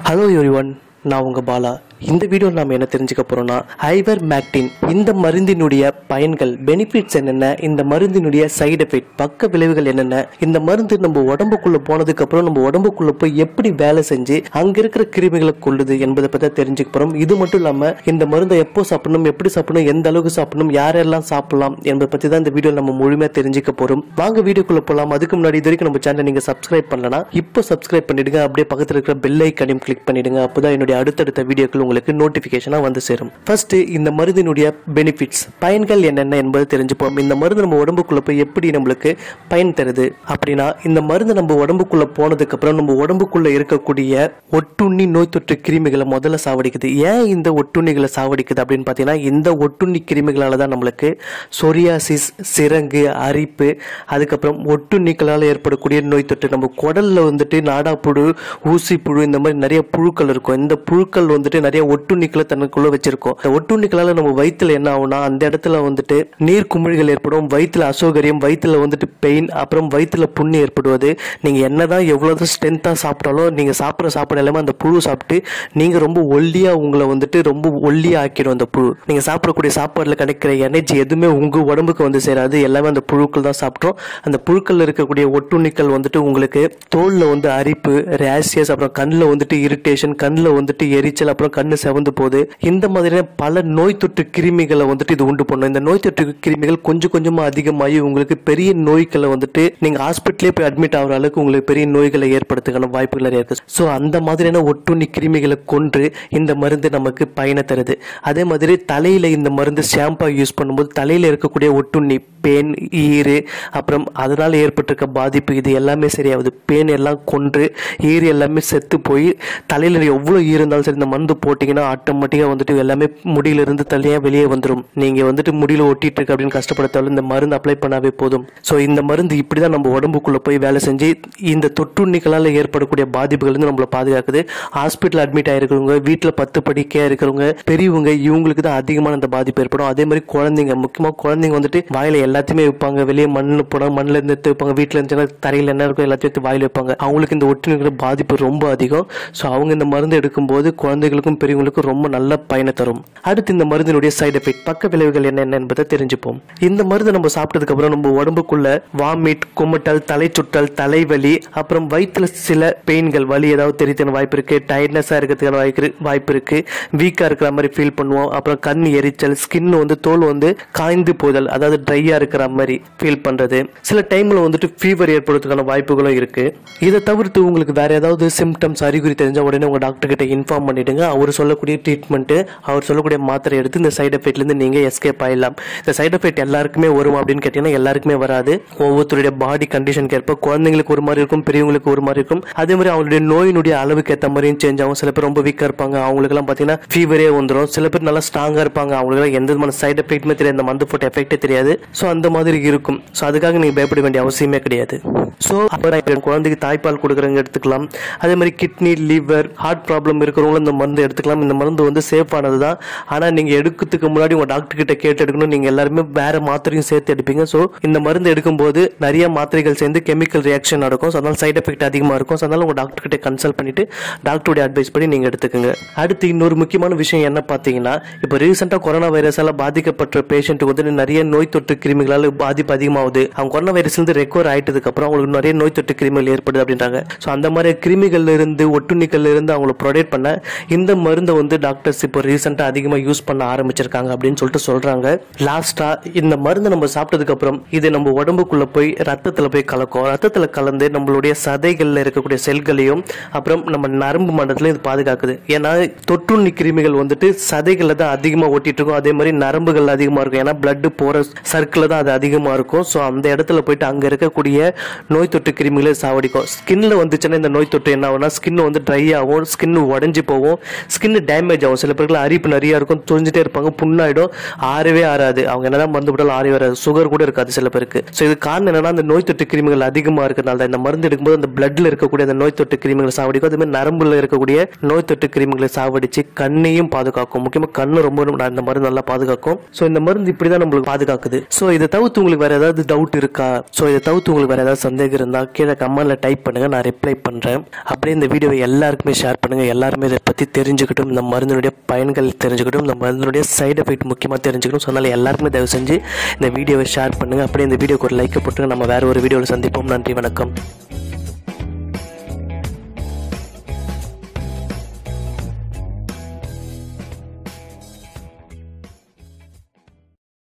hello everyone நான் உங்க பாலா இந்த வீடியோவில் நாம் என்ன தெரிஞ்சுக்க போறோம்னா ஐவர் மேக்டின் இந்த மருந்தினுடைய பயன்கள் பெனிஃபிட்ஸ் என்னென்ன இந்த மருந்தினுடைய சைடு எஃபெக்ட் பக்க விளைவுகள் என்னென்ன இந்த மருந்து நம்ம உடம்புக்குள்ள போனதுக்கு அப்புறம் நம்ம உடம்புக்குள்ள போய் எப்படி வேலை செஞ்சு அங்க இருக்கிற கிருமிகளை கொள்ளுது என்பதை பத்தி தெரிஞ்சுக்க போறோம் இது மட்டும் இல்லாம இந்த மருந்தை எப்போ சாப்பிடணும் எப்படி சாப்பிடணும் எந்த அளவுக்கு சாப்பிடணும் யாரெல்லாம் சாப்பிடலாம் என்பதை பத்தி தான் இந்த வீடியோ நம்ம முழுமையா தெரிஞ்சுக்க போறோம் வாங்க வீடியோக்குள்ள போலாம் அதுக்கு முன்னாடி இது வரைக்கும் நம்ம சேனலை நீங்க சப்ஸ்கிரைப் பண்ணலனா இப்போ சப்ஸ்கிரைப் பண்ணிடுங்க அப்படியே பக்கத்துல இருக்கிற பெல் ஐக்கனையும் கிளிக் பண்ணிடுங்க அப்பதான் என்னுடைய அடுத்தடுத்த வீடியோக்கள் உங்களுக்கு நோட்டிபிகேஷனா வந்து சேரும் ஃபர்ஸ்ட் இந்த மருந்தினுடைய பெனிஃபிட்ஸ் பயன்கள் என்னென்ன என்பது தெரிஞ்சுப்போம் இந்த மருந்து நம்ம உடம்புக்குள்ள போய் எப்படி நம்மளுக்கு பயன் தருது அப்படின்னா இந்த மருந்து நம்ம உடம்புக்குள்ள போனதுக்கு அப்புறம் நம்ம உடம்புக்குள்ள இருக்கக்கூடிய ஒட்டுண்ணி நோய் தொற்று கிருமிகளை முதல்ல சாவடிக்குது ஏன் இந்த ஒட்டுண்ணிகளை சாவடிக்குது அப்படின்னு பார்த்தீங்கன்னா இந்த ஒட்டுண்ணி கிருமிகளால தான் நம்மளுக்கு சொரியாசிஸ் சிரங்கு அரிப்பு அதுக்கப்புறம் ஒட்டுண்ணிகளால் ஏற்படக்கூடிய நோய் தொற்று நம்ம குடல்ல வந்துட்டு நாடாப்புழு ஊசி புழு இந்த மாதிரி நிறைய புழுக்கள் இருக்கும் இந்த புழுக்கள் வந்துட்டு நிறைய ஒட்டுண்ணிகளை தனக்குள்ள வச்சிருக்கும் இந்த ஒட்டுண்ணிகளால நம்ம வயிற்றுல என்ன ஆகும்னா அந்த இடத்துல வந்துட்டு நீர் குமிழ்கள் ஏற்படும் வயிற்றுல அசௌகரியம் வயிற்றுல வந்துட்டு பெயின் அப்புறம் வயிற்றுல புண்ணு ஏற்படுவது நீங்க என்னதான் எவ்வளவு ஸ்ட்ரென்த்தா சாப்பிட்டாலும் நீங்க சாப்பிட்ற சாப்பாடு எல்லாமே அந்த புழு சாப்பிட்டு நீங்க ரொம்ப ஒல்லியா உங்களை வந்துட்டு ரொம்ப ஒல்லியா ஆக்கிடும் அந்த புழு நீங்க சாப்பிடக்கூடிய சாப்பாடுல கிடைக்கிற எனர்ஜி எதுவுமே உங்க உடம்புக்கு வந்து சேராது எல்லாமே அந்த புழுக்கள் தான் சாப்பிட்றோம் அந்த புழுக்கள்ல இருக்கக்கூடிய ஒட்டுண்ணிகள் வந்துட்டு உங்களுக்கு தோல்ல வந்து அரிப்பு ரேஷியஸ் அப்புறம் கண்ணில் வந்துட்டு இரிட்டேஷன் கண்ணில் வந்துட்டு எரிச்சல் அப்புறம் கண்ணு செவந்து போகுது இந்த மாதிரியான பல நோய் தொற்று கிருமிகளை வந்துட்டு இது உண்டு பண்ணும் இந்த நோய் தொற்று கிருமிகள் கொஞ்சம் கொஞ்சமா அதிகமாகி உங்களுக்கு பெரிய நோய்களை வந்துட்டு நீங்க ஹாஸ்பிட்டலே போய் அட்மிட் ஆகிற அளவுக்கு உங்களுக்கு பெரிய நோய்களை ஏற்படுத்துக்கான வாய்ப்புகள் நிறைய இருக்கு ஸோ அந்த மாதிரியான ஒட்டுண்ணி கிருமிகளை கொன்று இந்த மருந்து நமக்கு பயனை தருது அதே மாதிரி தலையில இந்த மருந்து ஷாம்பா யூஸ் பண்ணும்போது தலையில இருக்கக்கூடிய ஒட்டுண்ணி பேன் ஈறு அப்புறம் அதனால ஏற்பட்டிருக்க பாதிப்பு இது எல்லாமே சரியாகுது பேன் எல்லாம் கொன்று ஈறு எல்லாமே செத்து போய் தலையில எவ்வளோ ஈறு இருந்தாலும் சரி இந்த மருந்து போட்டிங்கன்னா ஆட்டோமேட்டிக்காக வந்துட்டு எல்லாமே முடியிலிருந்து தனியாக வெளியே வந்துடும் நீங்க வந்துட்டு முடியில ஒட்டிட்டு இருக்கு அப்படின்னு கஷ்டப்படுத்தாலும் இந்த மருந்து அப்ளை பண்ணாவே போதும் ஸோ இந்த மருந்து இப்படி தான் நம்ம உடம்புக்குள்ள போய் வேலை செஞ்சு இந்த தொற்றுண்ணிகளால் ஏற்படக்கூடிய பாதிப்புகள் இருந்து நம்மளை பாதுகாக்குது ஹாஸ்பிட்டல் அட்மிட் ஆயிருக்கிறவங்க வீட்டில் பத்து படிக்கையா இருக்கிறவங்க பெரியவங்க இவங்களுக்கு தான் அதிகமான இந்த பாதிப்பு ஏற்படும் அதே மாதிரி குழந்தைங்க முக்கியமாக குழந்தைங்க வந்துட்டு வாயில எல்லாத்தையுமே வைப்பாங்க வெளியே மண்ணு போனால் மண்ணில் இருந்து எடுத்து வைப்பாங்க வீட்டில் இருந்துச்சுன்னா தரையில் என்ன இருக்கும் எல்லாத்தையும் எடுத்து வாயில வைப்பாங்க அவங்களுக்கு இந்த ஒட்டுநீக்கிற பாதிப்பு ரொம்ப அதிகம் ஸோ அவங்க இந்த மருந்து எடுக்கும்போது குழந்தைகளுக்கும் பெரியவங்களுக்கும் ரொம்ப நல்ல பயனை தரும் அடுத்து இந்த மருந்தினுடைய சைடு எஃபெக்ட் பக்க விளைவுகள் என்னென்ன என்பதை தெரிஞ்சுப்போம் இந்த மருந்து நம்ம சாப்பிட்டதுக்கு அப்புறம் நம்ம உடம்புக்குள்ள வாமிட் குமட்டல் தலை சுற்றல் தலைவலி அப்புறம் வயிற்றுல சில பெயின்கள் வலி ஏதாவது தெரிவித்த வாய்ப்பு இருக்கு டயர்ட்னஸாக இருக்கிறதுக்கான வாய்ப்பு வாய்ப்பு இருக்கு வீக்காக இருக்கிற மாதிரி ஃபீல் பண்ணுவோம் அப்புறம் கண் எரிச்சல் ஸ்கின் வந்து தோல் வந்து காய்ந்து போதல் அதாவது ட்ரையாக இருக்கிற மாதிரி ஃபீல் பண்ணுறது சில டைமில் வந்துட்டு ஃபீவர் ஏற்படுறதுக்கான வாய்ப்புகளும் இருக்கு இதை தவிர்த்து உங்களுக்கு வேற ஏதாவது சிம்டம்ஸ் அறிகுறி தெரிஞ்சால் உடனே உங்கள் டாக்டர் கிட்ட இன்ஃபார்ம் பண்ணிடுங்க அவர் சொல்லக்கூடிய ட்ரீட்மெண்ட்டு அவர் சொல்லக்கூடிய மாத்திரை எடுத்து இந்த சைடு எஃபெக்ட்லேருந்து நீங்கள் எஸ்கேப் ஆயிடலாம் இந்த சைடு எஃபெக்ட் எல்லாருக்குமே வரும் அப்படின்னு கேட்டிங்கன்னா எல்லாருக்குமே வராது ஒவ்வொருத்தருடைய பாடி கண்டிஷனுக்கு ஏற்ப குழந்தைங்களுக்கு ஒரு மாதிரி இருக்கும் பெரியவங்களுக்கு ஒரு மாதிரி இருக்கும் அதே மாதிரி அவங்களுடைய நோயினுடைய அளவுக்கு ஏற்ற மாதிரியும் சேஞ்ச் ஆகும் சில பேர் ரொம்ப வீக்காக இருப்பாங்க அவங்களுக்குலாம் பார்த்தீங்கன்னா ஃபீவரே வந்துடும் சில பேர் நல்லா ஸ்ட்ராங்காக இருப்பாங்க அவங்களுக்கு எந்த விதமான சைடு எஃபெக்ட்டுமே தெரியாது இந்த மருந்து போட்ட எஃபெக்டே தெரியாது ஸோ அந்த மாதிரி இருக்கும் ஸோ அதுக்காக நீங்கள் பயப்பட வேண்டிய அவசியமே கிடையாது ஸோ அப்புறம் குழந்தைக்கு தாய்ப்பால் கொடுக்குறவங்க எடுத்துக்கலாம் அதே மாதிரி கிட்னி லிவர் ஹார்ட் ப்ராப்ளம் இருக்கிறவங்களும் இந்த மருந்து எடுத்துக்கலாம் இந்த மருந்து வந்து சேஃபானது தான் ஆனால் நீங்கள் எடுக்கிறதுக்கு முன்னாடி உங்கள் டாக்டர் கிட்ட கேட்டு எடுக்கணும் நீங்கள் எல்லாருமே வேற மாத்திரையும் சேர்த்து எடுப்பீங்க ஸோ இந்த மருந்து எடுக்கும்போது நிறைய மாத்திரைகள் சேர்ந்து கெமிக்கல் ரியாக்ஷன் நடக்கும் ஸோ அதனால சைடு எஃபெக்ட் அதிகமாக இருக்கும் ஸோ அதனால உங்கள் டாக்டர் கிட்ட கன்சல்ட் பண்ணிட்டு டாக்டருடைய அட்வைஸ் படி நீங்கள் எடுத்துக்கோங்க அடுத்து இன்னொரு முக்கியமான விஷயம் என்ன பார்த்தீங்கன்னா இப்போ ரீசெண்டாக கொரோனா வைரஸால் பாதிக்கப்பட்ட பேஷண்ட்டுக்கு வந்து நிறைய நோய் தொற்று கிருமிகளால் பாதிப்பு அதிகமாகுது அவங்க கொரோனா வைரஸ்லேருந்து ரெக்கவர் ஆயிட்டதுக்கு அப்புறம் அவங்களுக்கு நிறைய நோய் தொற்று கிருமிகள் ஏற்படுது அப்படின்றாங்க ஸோ அந்த மாதிரி கிருமிகள்ல இருந்து ஒட்டுண்ணிக்கள்ல இருந்து அவங்களை ப்ரொடெக்ட் பண்ண இந்த மருந்தை வந்து டாக்டர்ஸ் இப்போ ரீசெண்டாக அதிகமாக யூஸ் பண்ண ஆரம்பிச்சிருக்காங்க அப்படின்னு சொல்லிட்டு சொல்றாங்க லாஸ்டா இந்த மருந்தை நம்ம சாப்பிட்டதுக்கு அப்புறம் இது நம்ம உடம்புக்குள்ள போய் ரத்தத்துல போய் கலக்கும் ரத்தத்துல கலந்து நம்மளுடைய சதைகள்ல இருக்கக்கூடிய செல்களையும் அப்புறம் நம்ம நரம்பு மண்டலத்திலையும் இது பாதுகாக்குது ஏன்னா தொற்றுண்ணி கிருமிகள் வந்துட்டு சதைகள்ல தான் அதிகமா ஒட்டிட்டு இருக்கும் அதே மாதிரி நரம்புகள் அதிகமா இருக்கும் ஏன்னா பிளட் போற சர்க்கிள் தான் அது அதிகமா இருக்கும் ஸோ அந்த இடத்துல போயிட்டு அங்க இருக்கக்கூடிய நோய் தொற்று கிருமிகளை சாவடிக்கும் ஸ்கின்ல வந்துச்சுன்னா இந்த நோய் தொற்று என்ன ஆகும்னா ஸ்கின் வந்து ட்ரை ஆகும் ஸ்கின் உடஞ்சி போகும் ஸ்கின் டேமேஜ் ஆகும் சில பேருக்கு அரிப்பு நிறைய இருக்கும் துணிஞ்சிட்டே இருப்பாங்க புண்ணாயிடும் ஆறவே ஆறாது அவங்க என்னதான் மருந்து போட்டாலும் ஆறவே வராது சுகர் கூட இருக்காது சில பேருக்கு ஸோ இது காரணம் என்னன்னா அந்த நோய் தொற்று கிருமிகள் அதிகமா இருக்கிறதுனால தான் இந்த மருந்து எடுக்கும்போது அந்த பிளட்ல இருக்கக்கூடிய அந்த நோய் தொற்று கிருமிகளை சாவடிக்கும் அதே மாதிரி நரம்புல இருக்கக்கூடிய நோய் தொற்று கிருமிகளை சாவடிச்சு கண்ணையும் பாதுகாக்கும் முக்கியமா கண்ணு ரொம்ப ரொம்ப இந்த மருந்து நல்லா பாதுகாக்கும் ஸோ இந்த மருந்து இப்படிதான் நம்மளுக்கு பாதுகாக்குது ஸோ இதை தவிர்த்து உங்களுக்கு வேற ஏதாவது டவுட் இருக்கா ஸோ இதை தவிர்த்து உங்களுக்கு வேற ஏதாவது சந்தேகம் இருந்தா கீழே கமெண்ட்ல டைப் பண்ணுங்க நான் ரிப்ளை பண்றேன் அப்படியே இந்த வீடியோவை எல்லாருக்குமே ஷேர் பண்ணுங்க எல்லாருக்கும் எல்லாருமே இதை பற்றி தெரிஞ்சுக்கட்டும் இந்த மருந்தினுடைய பயன்கள் தெரிஞ்சுக்கட்டும் இந்த மருந்தினுடைய சைடு எஃபெக்ட் முக்கியமாக தெரிஞ்சுக்கணும் ஸோ அதனால் எல்லாருக்குமே தயவு செஞ்சு இந்த வீடியோவை ஷேர் பண்ணுங்கள் அப்படியே இந்த வீடியோக்கு ஒரு லைக்கை போட்டு நம்ம வேறு ஒரு வீடியோவில் சந்திப்போம் நன்றி வணக்கம்